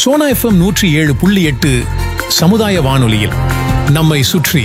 Sona FM நூற்றி ஏழு புள்ளி எட்டு சமுதாய வானொலியில் நம்மை சுற்றி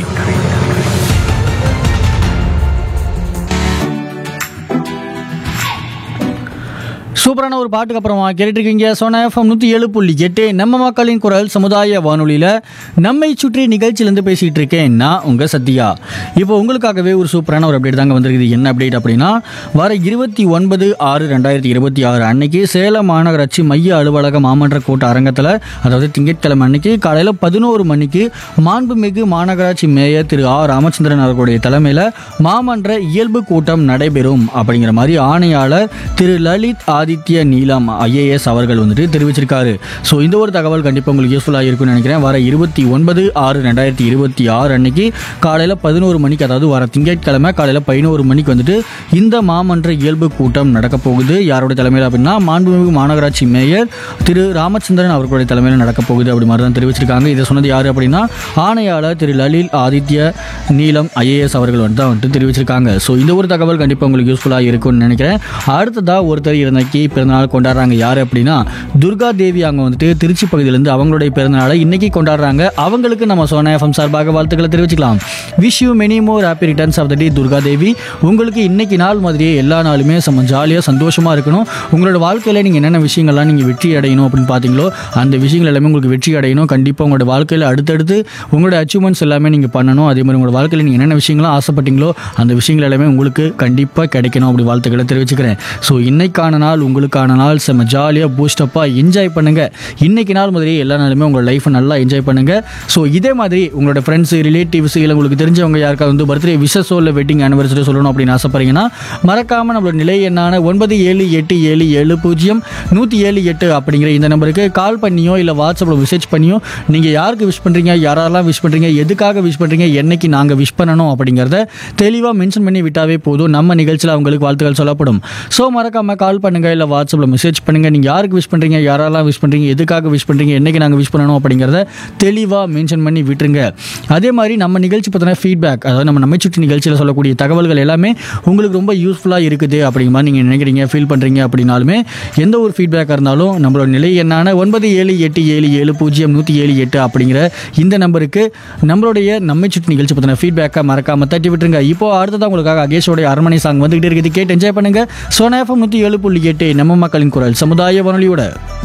சூப்பரான ஒரு பாட்டுக்கு அப்புறமா கேட்டுருக்கீங்க சோனா எஃப்எம் நூற்றி ஏழு புள்ளி எட்டு நம்ம மக்களின் குரல் சமுதாய வானொலியில் நம்மை சுற்றி நிகழ்ச்சியிலேருந்து பேசிகிட்டு இருக்கேன் நான் உங்கள் சத்யா இப்போ உங்களுக்காகவே ஒரு சூப்பரான ஒரு அப்டேட் தாங்க வந்திருக்குது என்ன அப்டேட் அப்படின்னா வர இருபத்தி ஒன்பது ஆறு ரெண்டாயிரத்தி இருபத்தி ஆறு அன்னைக்கு சேலம் மாநகராட்சி மைய அலுவலக மாமன்ற கூட்ட அரங்கத்தில் அதாவது திங்கட்கிழமை அன்னைக்கு காலையில் பதினோரு மணிக்கு மாண்புமிகு மாநகராட்சி மேயர் திரு ஆர் ராமச்சந்திரன் அவர்களுடைய தலைமையில் மாமன்ற இயல்பு கூட்டம் நடைபெறும் அப்படிங்கிற மாதிரி ஆணையாளர் திரு லலித் ஆதித்ய நீலம் ஐஏஎஸ் அவர்கள் வந்துட்டு தெரிவிச்சிருக்காரு ஸோ இந்த ஒரு தகவல் கண்டிப்பாக உங்களுக்கு யூஸ்ஃபுல்லாக இருக்கும்னு நினைக்கிறேன் வர இருபத்தி ஒன்பது ஆறு ரெண்டாயிரத்தி இருபத்தி ஆறு அன்னைக்கு காலையில் பதினோரு மணிக்கு அதாவது வர திங்கட்கிழமை காலையில் பதினோரு மணிக்கு வந்துட்டு இந்த மாமன்ற இயல்பு கூட்டம் நடக்க போகுது யாரோட தலைமையில் அப்படின்னா மாண்புமிகு மாநகராட்சி மேயர் திரு ராமச்சந்திரன் அவர்களுடைய தலைமையில் நடக்க போகுது அப்படி மாதிரி தான் தெரிவிச்சிருக்காங்க இதை சொன்னது யார் அப்படின்னா ஆணையாளர் திரு லலில் ஆதித்ய நீலம் ஐஏஎஸ் அவர்கள் வந்து தான் வந்துட்டு தெரிவிச்சிருக்காங்க ஸோ இந்த ஒரு தகவல் கண்டிப்பாக உங்களுக்கு யூஸ்ஃபுல்லாக இருக்கும்னு நினைக்கிறேன் அடுத்ததாக ஒருத்தர் இருந்தக்கு பிறந்தநாள் கொண்டாடுறாங்க யார் அப்படின்னா துர்கா தேவி அவங்க வந்துட்டு திருச்சி பகுதியிலேருந்து அவங்களுடைய பிறந்தநாளை இன்னைக்கு கொண்டாடுறாங்க அவங்களுக்கு நம்ம சோனா எஃப்எம் சார்பாக வாழ்த்துக்களை தெரிவிச்சுக்கலாம் wish you many more happy returns of the day Durga Devi உங்களுக்கு இன்னைக்கு நாள் மாதிரியே எல்லா நாளுமே செம்ம ஜாலியாக சந்தோஷமாக இருக்கணும் உங்களோட வாழ்க்கையில் நீங்கள் என்னென்ன விஷயங்கள்லாம் நீங்கள் வெற்றி அடையணும் அப்படின்னு பார்த்தீங்களோ அந்த விஷயங்கள் எல்லாமே உங்களுக்கு வெற்றி அடையணும் கண்டிப்பாக உங்களோட வாழ்க்கையில் அடுத்தடுத்து உங்களோட அச்சீவ்மெண்ட்ஸ் எல்லாமே நீங்கள் பண்ணணும் அதே மாதிரி உங்களோட வாழ்க்கையில் நீங்கள் என்னென்ன விஷயங்கள்லாம் ஆசைப்பட்டீங்களோ அந்த விஷயங்கள் எல்லாமே உங்களுக்கு கண்டிப்பாக கிடைக்கணும் அப்படி வாழ்த்துக்களை தெரிவிச்சுக்கிறேன் ஸோ இன்னைக்கான நாள் உங்களுக்கான நாள் செம்ம ஜாலியாக பூஸ்டப்பாக என்ஜாய் பண்ணுங்கள் இன்னைக்கு நாள் மாதிரி எல்லா நாளுமே உங்களோட லைஃப்பை நல்லா என்ஜாய் பண்ணுங்கள் ஸோ இதே மாதிரி உங்களோட ஃப்ரெண்ட்ஸ் ரிலேட்டிவ்ஸ் இல்லை உங்களுக்கு தெரிஞ்சவங்க யாருக்காவது வந்து பர்த்டே விஷஸோ இல்லை வெட்டிங் ஆனிவர்சரி சொல்லணும் அப்படின்னு ஆசைப்படுறீங்கன்னா மறக்காமல் நம்மளோட நிலை எண்ணான ஒன்பது ஏழு எட்டு ஏழு ஏழு பூஜ்ஜியம் நூற்றி ஏழு எட்டு அப்படிங்கிற இந்த நம்பருக்கு கால் பண்ணியோ இல்லை வாட்ஸ்அப்பில் மெசேஜ் பண்ணியோ நீங்கள் யாருக்கு விஷ் பண்ணுறீங்க யாரெல்லாம் விஷ் பண்ணுறீங்க எதுக்காக விஷ் பண்ணுறீங்க என்னைக்கு நாங்கள் விஷ் பண்ணணும் அப்படிங்கிறத தெளிவாக மென்ஷன் பண்ணி விட்டாவே போதும் நம்ம நிகழ்ச்சியில் அவங்களுக்கு வாழ்த்துக்கள் சொல்லப்படும் ஸோ மறக்காமல் கால் பண்ணுங்கள் இல்லை வாட்ஸ்அப்பில் மெசேஜ் பண்ணுங்கள் நீங்கள் யாருக்கு விஷ் பண்ணுறீங்க யாரெல்லாம் விஷ் பண்ணுறீங்க எதுக்காக விஷ் பண்ணுறீங்க என்னைக்கு நாங்கள் விஷ் பண்ணணும் அப்படிங்கிறத தெளிவாக மென்ஷன் பண்ணி விட்டுருங்க அதே மாதிரி நம்ம நிகழ்ச்சி பற்றின ஃபீட்பேக் அதாவது நம்ம நம்மை சுற்றி நிகழ்ச்சியில் சொல்லக்கூடிய தகவல்கள் எல்லாமே உங்களுக்கு ரொம்ப யூஸ்ஃபுல்லாக இருக்குது அப்படிங்கிற மாதிரி நீங்கள் நினைக்கிறீங்க ஃபீல் பண்ணுறீங்க அப்படின்னாலுமே எந்த ஒரு ஃபீட்பேக்காக இருந்தாலும் நம்மளோட நிலை என்னான ஒன்பது ஏழு எட்டு ஏழு ஏழு பூஜ்ஜியம் நூற்றி ஏழு எட்டு அப்படிங்கிற இந்த நம்பருக்கு நம்மளுடைய நம்மை சுற்றி நிகழ்ச்சி பற்றின ஃபீட்பேக்கை மறக்காமல் தட்டி விட்டுருங்க இப்போ அடுத்ததான் உங்களுக்காக அகேஷோடைய அரண்மனை சாங் வந்துகிட்டு இருக்குது கேட்டு என்ஜாய் பண்ணுங்கள் சோனா எஃப்எம் நூற்றி ஏழு புள்ளி எட்டு நம்ம மக்களின் குரல் சமுதாய வானொலியோட